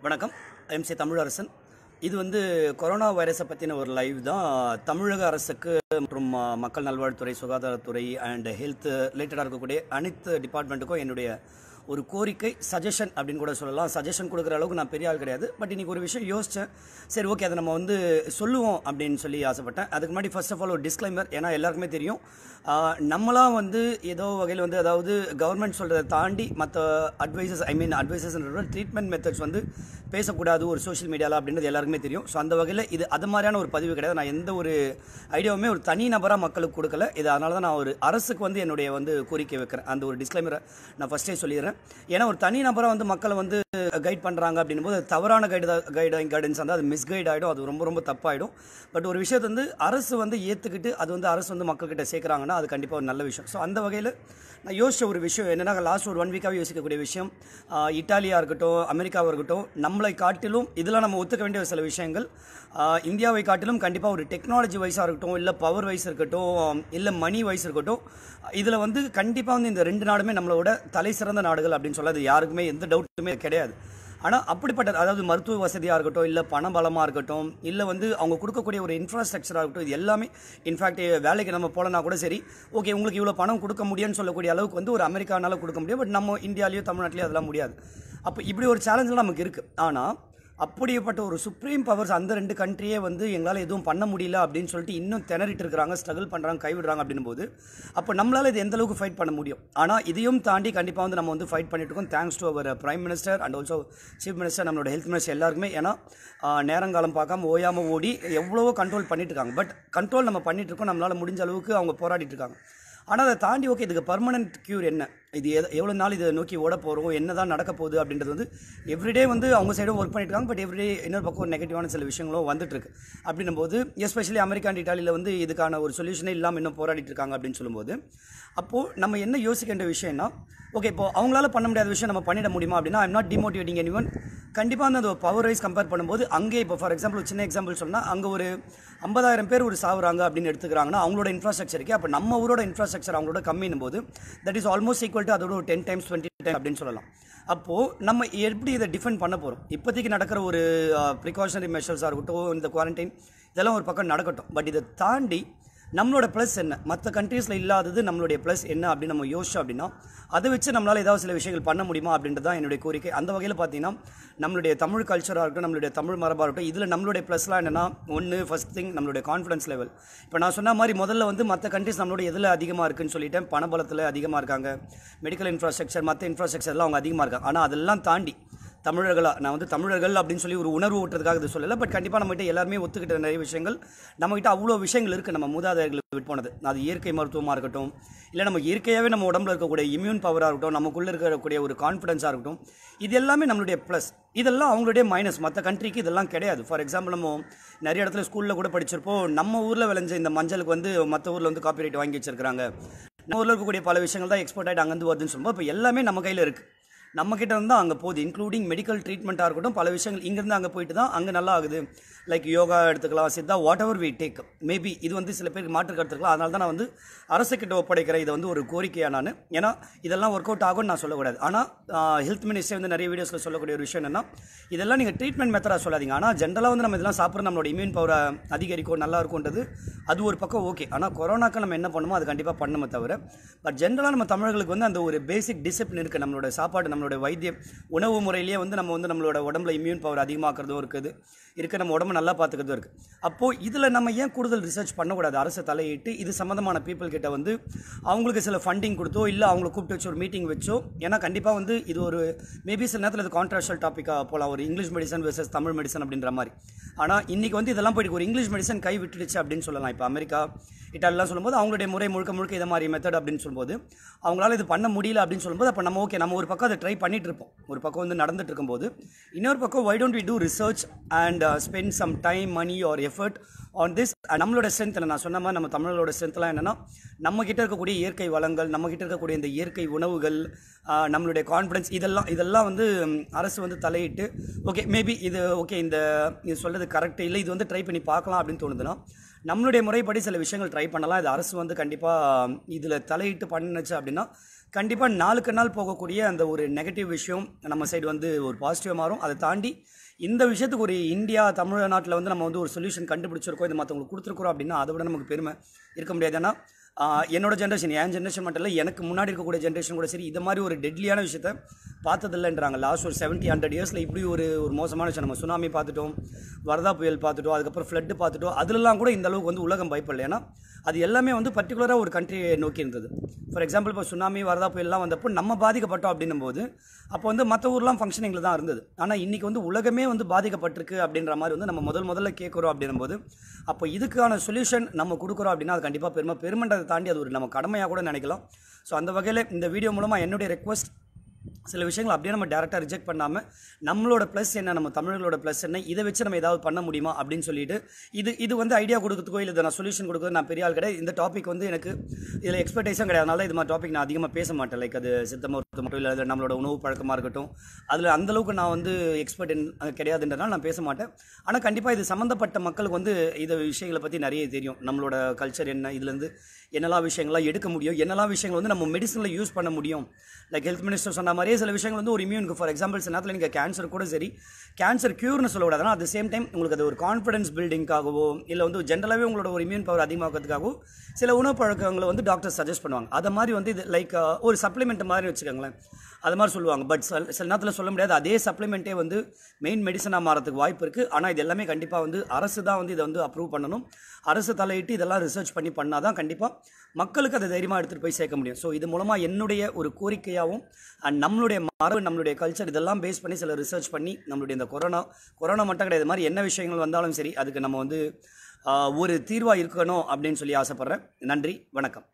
வணக்கம் எம்சி தமிழரசன் இது வந்து கொரோனா வைரஸை பற்றின ஒரு லைவ் தான் தமிழக அரசுக்கு மற்றும் ஆ, மக்கள் நல்வாழ்வுத்துறை சுகாதாரத்துறை அண்ட் ஹெல்த் ரிலேட்டடாக இருக்கக்கூடிய அனைத்து டிபார்ட்மெண்ட்டுக்கும் என்னுடைய ஒரு கோரிக்கை சஜஷன் அப்படின்னு கூட சொல்லலாம் சஜஷன் கொடுக்குற அளவுக்கு நான் பெரிய ஆள் கிடையாது பட் இன்னைக்கு ஒரு விஷயம் யோசித்தேன் சரி ஓகே அதை நம்ம வந்து சொல்லுவோம் அப்படின்னு சொல்லி ஆசைப்பட்டேன் அதுக்கு முன்னாடி ஃபர்ஸ்ட் ஆஃப் ஆல் ஒரு டிஸ்க்ளைமர் ஏன்னா எல்லாருக்குமே தெரியும் ஆ, நம்மளாம் வந்து ஏதோ வகையில் வந்து அதாவது கவர்மெண்ட் சொல்கிறத தாண்டி மற்ற advices I mean advices treatment methods வந்து பேசக்கூடாது ஒரு சோஷியல் மீடியாவில் அப்படின்றது எல்லாருக்குமே தெரியும் ஸோ அந்த வகையில் இது அது மாதிரியான ஒரு பதிவு கிடையாது நான் எந்த ஒரு ஐடியாவுமே ஒரு தனி நபராக மக்களுக்கு கொடுக்கல இது அதனால தான் நான் ஒரு அரசுக்கு வந்து என்னுடைய வந்து கோரிக்கை வைக்கிறேன் அந்த ஒரு டிஸ்க்ளைமரை நான் ஃபஸ்ட்டே சொல்லிடுறேன் ஏன்னா ஒரு தனி நபராக வந்து மக்களை வந்து கைட் பண்ணுறாங்க அப்படின்னும் போது அது தவறான கைடு கைடு கைடன்ஸ் வந்து அது மிஸ்கைட் ஆகிடும் அது ரொம்ப ரொம்ப தப்பாயிடும் பட் ஒரு விஷயத்தை வந்து அரசு வந்து ஏற்றுக்கிட்டு அது வந்து அரசு வந்து மக்கள்கிட்ட சேர்க்குறாங்கன்னா அது கண்டிப்பாக ஒரு நல்ல விஷயம் ஸோ அந்த வகையில் நான் யோசிச்ச ஒரு விஷயம் என்னன்னா லாஸ்ட் ஒரு ஒன் வீக்காக யோசிக்கக்கூடிய விஷயம் ஆஹ் இட்டாலியா இருக்கட்டும் அமெரிக்காவாக இருக்கட்டும் நம்மளை காட்டிலும் இதெல்லாம் நம்ம ஒத்துக்க வேண்டிய சில விஷயங்கள் ஆஹ் இந்தியாவை காட்டிலும் கண்டிப்பாக ஒரு டெக்னாலஜி வைஸாக இருக்கட்டும் இல்லை பவர் வைஸ் இருக்கட்டும் இல்லை மணி வைஸ் இருக்கட்டும் இதில் வந்து கண்டிப்பாக வந்து இந்த ரெண்டு நாடுமே நம்மளோட தலை சிறந்த நாடுகள் அப்படின்னு சொல்ல அது யாருக்குமே எந்த டவுட்டுமே கிடையாது ஆனால் அப்படிப்பட்ட அதாவது மருத்துவ வசதியாக இருக்கட்டும் இல்லை பண பலமாக இருக்கட்டும் இல்லை வந்து அவங்க கொடுக்கக்கூடிய ஒரு இன்ஃப்ராஸ்ட்ரக்சராக இருக்கட்டும் இது எல்லாமே இன்ஃபேக்ட் வேலைக்கு நம்ம போகலனா கூட சரி ஓகே உங்களுக்கு இவ்வளோ பணம் கொடுக்க முடியும்னு சொல்லக்கூடிய அளவுக்கு வந்து ஒரு அமெரிக்கானால கொடுக்க முடியும் பட் நம்ம இந்தியாலேயோ தமிழ்நாட்டிலேயோ அதெல்லாம் முடியாது அப்போ இப்படி ஒரு சேலஞ்செலாம் நமக்கு இருக்குது ஆனால் அப்படிப்பட்ட ஒரு சுப்ரீம் பவர்ஸ் அந்த ரெண்டு கண்ட்ரியே வந்து எங்களால் எதுவும் பண்ண முடியல அப்படின்னு சொல்லிட்டு இன்னும் திணறிட்டு இருக்கிறாங்க ஸ்ட்ரகிள் பண்ணுறாங்க கைவிடுறாங்க அப்படின்னும் போது அப்போ நம்மளால் இது எந்த அளவுக்கு ஃபைட் பண்ண முடியும் ஆனால் இதையும் தாண்டி கண்டிப்பாக வந்து நம்ம வந்து ஃபைட் பண்ணிட்டு இருக்கோம் thanks to our prime minister and also chief minister நம்மளோட ஹெல்த் மினிஸ்டர் எல்லாருக்குமே ஏன்னா ஆஹ், நேரங்காலம் பார்க்காம ஓயாமல் ஓடி எவ்வளவோ கண்ட்ரோல் பண்ணிட்டு இருக்காங்க பட் கண்ட்ரோல் நம்ம பண்ணிட்டு இருக்கோம் நம்மளால் முடிஞ்ச அளவுக்கு அவங்க போராடிட்டு இருக்காங்க ஆனால் அதை தாண்டி ஓகே இதுக்கு பர்மனன்ட் க்யூர் என்ன இது எது எவ்வளோ நாள் இதை நோக்கி ஓட போகிறோம் என்ன தான் நடக்க போகுது அப்படின்றது வந்து எவ்ரிடே வந்து அவங்க சைடும் ஒர்க் பண்ணிட்டு இருக்காங்க பட் எவ்ரிடே இன்னொரு பக்கம் ஒரு நெகட்டிவான சில விஷயங்களும் வந்துட்டு இருக்கு அப்படின்னும் போது எஸ்பெஷலி அமெரிக்கா அண்ட் இட்டாலியில் வந்து இதுக்கான ஒரு சொல்யூஷனே இல்லாமல் இன்னும் போராடிட்டு இருக்காங்க அப்படின்னு சொல்லும்போது அப்போது நம்ம என்ன யோசிக்க வேண்டிய விஷயம்னா ஓகே இப்போ அவங்களால பண்ண முடியாத விஷயம் நம்ம பண்ணிட முடியுமா அப்படின்னா I'm not demotivating anyone கண்டிப்பாக வந்து அந்த பவர் வைஸ் கம்பேர் பண்ணும்போது அங்கே இப்போ ஃபார் எக்ஸாம்பிள் ஒரு சின்ன எக்ஸாம்பிள் சொன்னால் அங்கே ஒரு ஐம்பதாயிரம் பேர் ஒரு சாவுறாங்க அப்படின்னு எடுத்துக்கிறாங்கன்னா அவங்களோட இன்ஃப்ராஸ்ட்ரக்சருக்கு அப்போ நம்ம ஊரோட இன்ஃப்ராஸ்ட்ரக்சர் அவங்களோட கம்மின்னும் போது that is almost equal to அதோட ஒரு டென் டைம்ஸ் டுவெண்ட்டி டைம் அப்படின்னு சொல்லலாம் அப்போது நம்ம எப்படி இதை டிஃபெண்ட் பண்ண போகிறோம் இப்போதைக்கு நடக்கிற ஒரு ப்ரிகாஷனரி மெஷர்ஸாக இருக்கட்டும் இந்த குவாரண்டைன் இதெல்லாம் ஒரு பக்கம் நடக்கட்டும் பட் இதை தாண்டி நம்மளோட ப்ளஸ் என்ன மற்ற கண்ட்ரீஸில் இல்லாதது நம்மளுடைய ப்ளஸ் என்ன அப்படின்னு நம்ம யோசிச்சோம் அப்படின்னா அதை வச்சு நம்மளால் ஏதாவது சில விஷயங்கள் பண்ண முடியுமா அப்படின்றது தான் என்னுடைய கோரிக்கை அந்த வகையில் பார்த்தீங்கன்னா நம்மளுடைய தமிழ் கல்ச்சராக இருக்கட்டும் நம்மளுடைய தமிழ் மரபாக இருக்கட்டும் இதில் நம்மளுடைய ப்ளஸ்லாம் என்னென்னா ஒன்று ஃபஸ்ட் திங் நம்மளுடைய கான்ஃபிடன்ஸ் லெவல் இப்போ நான் சொன்ன மாதிரி முதல்ல வந்து மற்ற கண்ட்ரிஸ் நம்மளோட எதில் அதிகமாக இருக்குன்னு சொல்லிட்டேன் பணபலத்தில் அதிகமாக இருக்காங்க மெடிக்கல் இன்ஃப்ராஸ்ட்ரக்சர் மற்ற இன்ஃப்ராஸ்ட்ரக்சர்லாம் அவங்க அதிகமாக இருக்காங்க ஆனால் அதெல்லாம் தாண்டி தமிழர்களாக நான் வந்து தமிழர்கள் அப்படின்னு சொல்லி ஒரு உணர்வு ஊட்டுறதுக்காக இது சொல்லலை பட் கண்டிப்பாக நம்மகிட்ட எல்லாருமே ஒத்துக்கிட்ட நிறைய விஷயங்கள் நம்மகிட்ட அவ்வளோ விஷயங்கள் இருக்குது நம்ம மூதாதையர்கள் விட்டு போனது அது இயற்கை மருத்துவமாக இருக்கட்டும் இல்லை நம்ம இயற்கையாகவே நம்ம உடம்புல இருக்கக்கூடிய இம்யூன் பவராக இருக்கட்டும் நமக்குள்ளே இருக்கக்கூடிய ஒரு கான்ஃபிடன்ஸாக இருக்கட்டும் இது எல்லாமே நம்மளுடைய ப்ளஸ் இதெல்லாம் அவங்களுடைய மைனஸ் மற்ற கண்ட்ரிக்கு இதெல்லாம் கிடையாது ஃபார் எக்ஸாம்பிள் நம்ம நிறைய இடத்துல ஸ்கூலில் கூட படிச்சிருப்போம் நம்ம ஊரில் விளைஞ்ச இந்த மஞ்சளுக்கு வந்து மற்ற ஊரில் வந்து காப்பிரைட் வாங்கி வச்சிருக்காங்க நம்ம ஊரில் இருக்கக்கூடிய பல விஷயங்கள் தான் எக்ஸ்போர்ட் ஆகிட்டு அங்கேருந்து வருதுன்னு சொல்லும்போது இப்போ எல்லாமே நம்ம கையில் இருக்குது நம்ம கிட்ட இருந்து அங்கே போகுது இன்க்ளூடிங் மெடிக்கல் ட்ரீட்மெண்ட்டாக இருக்கட்டும் பல விஷயங்கள் இங்கேருந்து அங்கே போயிட்டு தான் அங்கே நல்லா ஆகுது லைக் யோகா எடுத்துக்கலாம் Siddha whatever we take maybe இது வந்து சில பேருக்கு மாற்று கருத்து இருக்கலாம் அதனால தான் நான் வந்து அரசு கிட்ட ஒப்படைக்கிறேன் இதை வந்து ஒரு கோரிக்கையாக நான் ஏன்னா இதெல்லாம் ஒர்க் அவுட் ஆகும்னு நான் சொல்லக்கூடாது ஆனால் ஹெல்த் மினிஸ்டர் வந்து நிறைய வீடியோஸில் சொல்லக்கூடிய ஒரு விஷயம் என்னன்னா இதெல்லாம் நீங்கள் ட்ரீட்மெண்ட் மெத்தடாக சொல்லாதீங்க ஆனால் ஜென்ரலாக வந்து நம்ம இதெல்லாம் சாப்பிட்ற நம்மளோட இம்யூன் பவரை அதிகரிக்கும் நல்லா இருக்கும்ன்றது அது ஒரு பக்கம் ஓகே ஆனால் கொரோனாக்கு நம்ம என்ன பண்ணுமோ அது கண்டிப்பாக பண்ணுமே தவிர பட் ஜென்ரலாக நம்ம தமிழர்களுக்கு வந்து அந்த ஒரு பேசிக் டிசிப்ளின் இருக்குது நம்மளோட சாப்பாடு நம்மளோட வைத்தியம் உணவு முறையிலேயே வந்து நம்ம வந்து நம்மளோட உடம்புல இம்யூன் பவர் அதிகமாக்குறதும் இருக்குது இருக்க நம்ம உடம்பு நல்லா பார்த்துக்கிறதும் இருக்குது அப்போது இதில் நம்ம ஏன் கூடுதல் ரிசர்ச் பண்ணக்கூடாது அரசு தலையிட்டு இது சம்மந்தமான பீப்புள் கிட்ட வந்து அவங்களுக்கு சில ஃபண்டிங் கொடுத்தோ இல்லை அவங்கள கூப்பிட்டு வச்சு ஒரு மீட்டிங் வச்சோ ஏன்னா கண்டிப்பாக வந்து இது ஒரு மேபி சில நேரத்தில் இது கான்ட்ராக்சுவல் டாப்பிக்காக போகலாம் ஒரு English medicine versus Tamil medicine அப்படின்ற மாதிரி ஆனால் இன்றைக்கி வந்து இதெல்லாம் போயிட்டு ஒரு இங்கிலீஷ் மெடிசன் கை விட்டுடுச்சு அப்படின்னு சொல்லலாம் இப்போ அமெரிக்கா இட்டாலிலாம் சொல்லும்போது அவங்களுடைய முறை முழுக்க முழுக்க இதை மாதிரி மெத்தட் அப்படின்னு சொல்லும்போது அவங்களால இது பண்ண முடியல அப்படின்னு சொல்லும்போது அப்போ நம்ம ஓகே நம்ம ஒரு பக்கம் அதை ட்ரை பண்ணிட்டு இருப்போம் ஒரு பக்கம் வந்து நடந்துட்டு இருக்கும்போது இன்னொரு பக்கம் why don't we do research and spend some time money or effort on this நம்மளோட ஸ்ட்ரென்த்தில் நான் சொன்ன மாதிரி நம்ம தமிழரோட ஸ்ட்ரென்த்லாம் என்னென்னா நம்ம கிட்ட இருக்கக்கூடிய இயற்கை வளங்கள் நம்ம கிட்ட இருக்கக்கூடிய இந்த இயற்கை உணவுகள் ஆஹ், நம்மளுடைய கான்ஃபிடன்ஸ் இதெல்லாம் இதெல்லாம் வந்து ம், அரசு வந்து தலையிட்டு ஓகே மேபி இது ஓகே இந்த இது சொல்கிறது கரெக்ட் இல்லை இது வந்து ட்ரை பண்ணி பார்க்கலாம் அப்படின்னு தோணுதுன்னா நம்மளுடைய முறைப்படி சில விஷயங்கள் ட்ரை பண்ணலாம் இது அரசு வந்து கண்டிப்பாக இதில் தலையிட்டு பண்ணுச்சு அப்படின்னா கண்டிப்பாக நாளுக்கு நாள் போகக்கூடிய அந்த ஒரு நெகட்டிவ் விஷயம் நம்ம சைடு வந்து ஒரு பாசிட்டிவாக மாறும் அதை தாண்டி இந்த விஷயத்துக்கு ஒரு இந்தியா தமிழ்நாட்டில் வந்து நம்ம வந்து ஒரு சொல்யூஷன் கண்டுபிடிச்சிருக்கோம் இது மற்றவங்களுக்கு கொடுத்துருக்குறோம் அப்படின்னா அதை விட நமக்கு பெருமை இருக்க முடியாது ஏன்னா ஆஹ், என்னோட ஜென்ரேஷன் என் ஜென்ரேஷன் மட்டும் இல்லை எனக்கு முன்னாடி இருக்கக்கூடிய ஜென்ரேஷன் கூட சரி இது மாதிரி ஒரு டெட்லியான விஷயத்த பார்த்ததில்லைன்றாங்க லாஸ்ட் ஒரு செவன்ட்டி ஹண்ட்ரட் இயர்ஸில் இப்படி ஒரு ஒரு மோசமான விஷயம் நம்ம சுனாமி பார்த்துட்டோம் வரதா புயல் பார்த்துட்டோம் அதுக்கப்புறம் ஃப்ளட்டு பார்த்துட்டோம் அதுலலாம் கூட இந்த அளவுக்கு வந்து உலகம் பயப்படல ஏன்னா அது எல்லாமே வந்து பர்டிகுலராக ஒரு கண்ட்ரியை நோக்கி இருந்தது ஃபார் எக்ஸாம்பிள் இப்போ சுனாமி வரதா புயல்லாம் வந்தப்போ நம்ம பாதிக்கப்பட்டோம் அப்படின்னும் போது அப்போ வந்து மற்ற ஊர்லாம் ஃபங்க்ஷனிங்கில் தான் இருந்தது ஆனால் இன்றைக்கி வந்து உலகமே வந்து பாதிக்கப்பட்டிருக்கு அப்படின்ற மாதிரி வந்து நம்ம முதல் முதல்ல கேட்குறோம் அப்படின்னும் போது அப்போ இதுக்கான சொல்யூஷன் நம்ம கொடுக்குறோம் அப்படின்னா அது கண்டிப்பாக பெருமை பெருமைன்றதை தாண்டி அது ஒரு நம்ம கடமையாக கூட நினைக்கலாம் ஸோ அந்த வகையில் இந்த வீடியோ மூலமாக என்னுடைய ரெக்வஸ்ட் சில விஷயங்கள் அப்படியே நம்ம டேரெக்டாக ரிஜெக்ட் பண்ணாமல் நம்மளோட ப்ளஸ் என்ன நம்ம தமிழர்களோட ப்ளஸ் என்ன இதை வச்சு நம்ம ஏதாவது பண்ண முடியுமா அப்படின்னு சொல்லிட்டு இது இது வந்து ஐடியா கொடுக்கறதுக்கோ இல்லை இதை நான் சொல்யூஷன் கொடுக்குறது நான் பெரிய ஆள் கிடையாது இந்த டாபிக் வந்து எனக்கு இதில் எக்ஸ்பெக்டேஷன் கிடையாது அதனால இது மாதிரி டாபிக் நான் அதிகமாக பேச மாட்டேன் லைக் அது சித்த மருத்துவம் மட்டும் இல்லை அது நம்மளோட உணவு பழக்கமாக இருக்கட்டும் அதில் அந்தளவுக்கு நான் வந்து எக்ஸ்பர்ட் கிடையாதுன்றதுனால நான் பேச மாட்டேன் ஆனால் கண்டிப்பாக இது சம்மந்தப்பட்ட மக்களுக்கு வந்து இந்த விஷயங்களை பற்றி நிறைய தெரியும் நம்மளோட கல்ச்சர் என்ன இதுலேருந்து என்னெல்லாம் விஷயங்கள்லாம் எடுக்க முடியும் என்னெல்லாம் விஷயங்கள் வந்து நம்ம மெடிசனில் யூஸ் பண்ண முடியும் லைக் ஹெல்த் மினிஸ்டர் சொன்ன மாதிரியே சில விஷயங்கள் வந்து ஒரு இம்யூனுக்கு ஃபார் எக்ஸாம்பிள் சில நேரத்தில் நீங்கள் கேன்சர் கூட சரி கேன்சர் க்யூர்னு சொல்லக்கூடாது ஆனால் அட் சேம் டைம் உங்களுக்கு அது ஒரு கான்ஃபிடன்ஸ் பில்டிங்காகவோ இல்லை வந்து ஜென்ரலாகவே உங்களோட ஒரு இம்யூன் பவர் அதிகமாக்கிறதுக்காகவோ சில உணவு பழக்கங்களை வந்து டாக்டர் சஜஸ்ட் பண்ணுவாங்க அதை மாதிரி வந்து இது லைக் ஒரு சப்ளிமெண்ட் மாதிரி வச்சுக்கோங்களேன் அது மாதிரி சொல்லுவாங்க பட் சில சில நேரத்தில் சொல்ல முடியாது அதே சப்ளிமெண்ட்டே வந்து மெயின் மெடிசனாக மாறதுக்கு வாய்ப்பு இருக்குது ஆனால் இது எல்லாமே கண்டிப்பாக வந்து அரசு தான் வந்து இதை வந்து அப்ரூவ் பண்ணணும் அரசு தலையிட்டு இதெல்லாம் ரிசர்ச் பண்ணி பண்ணால் தான் கண்டிப்பாக மக்களுக்கு அதை தைரியமாக எடுத்துகிட்டு போய் சேர்க்க முடியும் ஸோ இது மூலமாக என்னுடைய ஒரு கோரிக்கையாகவும் அண்ட் நம்மளுடைய மரபு நம்மளுடைய கல்ச்சர் இதெல்லாம் பேஸ் பண்ணி சில ரிசர்ச் பண்ணி நம்மளுடைய இந்த கொரோனா கொரோனா மட்டும் கிடையாது இது மாதிரி என்ன விஷயங்கள் வந்தாலும் சரி அதுக்கு நம்ம வந்து ஆஹ், ஒரு தீர்வாக இருக்கணும் அப்படின்னு சொல்லி ஆசைப்பட்றேன் நன்றி வணக்கம்